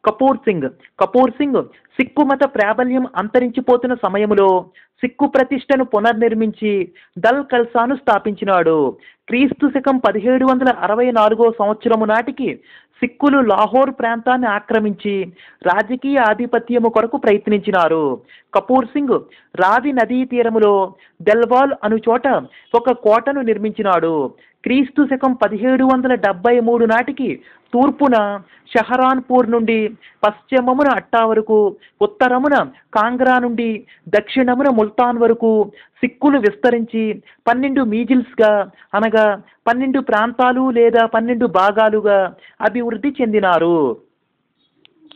కపూర్ సింగ్ కపూర్ సింగ్ సిక్కు మత ప్రాబల్యం అంతరించిపోతున్న సమయంలో సిక్కు ప్రతిష్టను పునర్నిర్మించి దల్ ఖల్సాను స్థాపించినాడు క్రీస్తు శకం పదిహేడు వందల అరవై నాలుగో సంవత్సరము నాటికి సిక్కులు లాహోర్ ప్రాంతాన్ని ఆక్రమించి రాజకీయ ఆధిపత్యము కొరకు ప్రయత్నించినారు కపూర్ సింగ్ రావి నదీ తీరములో దెల్వాల్ అను చోట ఒక కోటను నిర్మించినాడు క్రీస్తు శకం పదిహేడు వందల డెబ్బై మూడు నాటికి తూర్పున షహరాన్పూర్ నుండి పశ్చిమమున అట్టా వరకు ఉత్తరమున కాంగ్రా నుండి దక్షిణమున ముల్తాన్ వరకు సిక్కులు విస్తరించి పన్నెండు మీజిల్స్గా అనగా పన్నెండు ప్రాంతాలు లేదా పన్నెండు భాగాలుగా అభివృద్ధి చెందినారు